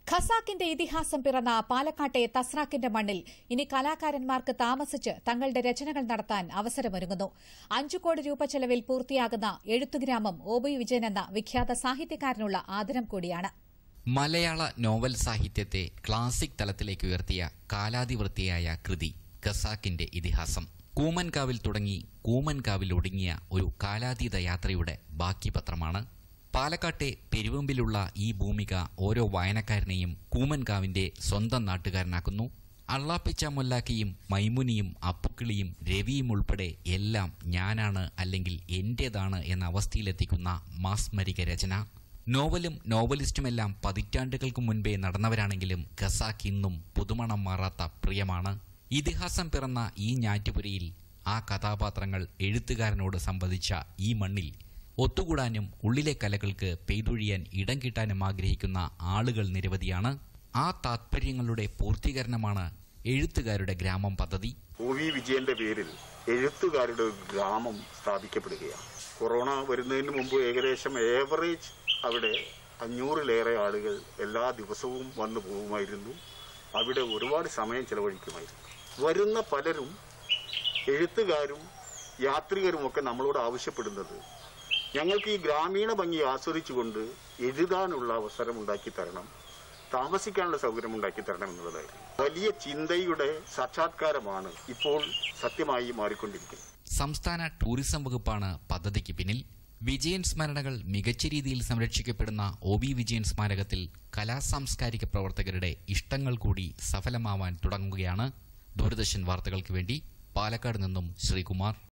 ഖസാക്കിന്റെ ഇതിഹാസം പിറന്ന പാലക്കാട്ടെ തസ്രാക്കിന്റെ മണ്ണിൽ ഇനി കലാകാരന്മാർക്ക് താമസിച്ച് തങ്ങളുടെ രചനകൾ നടത്താൻ അവസരമൊരുങ്ങുന്നു അഞ്ചു കോടി രൂപ ചെലവിൽ പൂർത്തിയാകുന്ന എഴുത്തുഗ്രാമം ഒ ബി വിജയൻ എന്ന വിഖ്യാത സാഹിത്യകാരനുള്ള ആദരം കൂടിയാണ് മലയാള നോവൽ സാഹിത്യത്തെ ക്ലാസിക് തലത്തിലേക്ക് ഉയർത്തിയ കാലാതിവൃത്തിയായ കൃതി ഖസാക്കിന്റെ ഇതിഹാസം കൂമൻകാവിൽ തുടങ്ങി കൂമൻകാവിൽ ഒടുങ്ങിയ ഒരു കാലാതീത യാത്രയുടെ ബാക്കി പത്രമാണ് പാലക്കാട്ടെ പെരുവമ്പിലുള്ള ഈ ഭൂമിക ഓരോ വായനക്കാരനെയും കൂമൻകാവിന്റെ സ്വന്തം നാട്ടുകാരനാക്കുന്നു അള്ളാപ്പിച്ച മൊല്ലാക്കിയും മൈമുനിയും അപ്പുക്കിളിയും രവിയും ഉൾപ്പെടെ എല്ലാം ഞാനാണ് അല്ലെങ്കിൽ എന്റേതാണ് എന്ന അവസ്ഥയിലെത്തിക്കുന്ന മാസ്മരിക രചന നോവലും നോവലിസ്റ്റുമെല്ലാം പതിറ്റാണ്ടുകൾക്ക് മുൻപേ നടന്നവരാണെങ്കിലും ഖസാക്ക് ഇന്നും പുതുമണം മാറാത്ത പ്രിയമാണ് ഇതിഹാസം പിറന്ന ഈ ഞാറ്റുപുരയിൽ ആ കഥാപാത്രങ്ങൾ എഴുത്തുകാരനോട് സംവദിച്ച ഈ മണ്ണിൽ ഒത്തുകൂടാനും ഉള്ളിലെ കലകൾക്ക് പെയ്തൊഴിയാൻ ഇടം കിട്ടാനും ആഗ്രഹിക്കുന്ന ആളുകൾ നിരവധിയാണ് ആ താത്പര്യങ്ങളുടെ പൂർത്തീകരണമാണ് എഴുത്തുകാരുടെ ഗ്രാമം പദ്ധതി ഒ വി വിജയന്റെ പേരിൽ എഴുത്തുകാരുടെ ഒരു ഗ്രാമം സ്ഥാപിക്കപ്പെടുകയാണ് കൊറോണ വരുന്നതിന് മുമ്പ് ഏകദേശം ഏവറേജ് അവിടെ അഞ്ഞൂറിലേറെ ആളുകൾ എല്ലാ ദിവസവും വന്നു പോകുമായിരുന്നു അവിടെ ഒരുപാട് സമയം ചെലവഴിക്കുമായിരുന്നു വരുന്ന പലരും എഴുത്തുകാരും യാത്രികരുമൊക്കെ നമ്മളോട് ആവശ്യപ്പെടുന്നത് ഞങ്ങൾക്ക് ഈ ഗ്രാമീണ ഭംഗി ആസ്വദിച്ചുകൊണ്ട് എഴുതാനുള്ള അവസരം ഉണ്ടാക്കി തരണം താമസിക്കാനുള്ള സൗകര്യം ഉണ്ടാക്കി തരണം എന്നുള്ളതായിരുന്നു വലിയ ചിന്തയുടെ സാക്ഷാത്കാരമാണ് ഇപ്പോൾ സത്യമായി മാറിക്കൊണ്ടിരിക്കുന്നത് സംസ്ഥാന ടൂറിസം വകുപ്പാണ് പദ്ധതിക്ക് പിന്നിൽ വിജയൻ സ്മരണകൾ മികച്ച രീതിയിൽ സംരക്ഷിക്കപ്പെടുന്ന ഒ ബി വിജയൻ സ്മാരകത്തിൽ കലാസാംസ്കാരിക പ്രവർത്തകരുടെ ഇഷ്ടങ്ങൾ കൂടി സഫലമാവാൻ തുടങ്ങുകയാണ് ദൂരദർശൻ വാർത്തകൾക്ക് വേണ്ടി പാലക്കാട് നിന്നും ശ്രീകുമാർ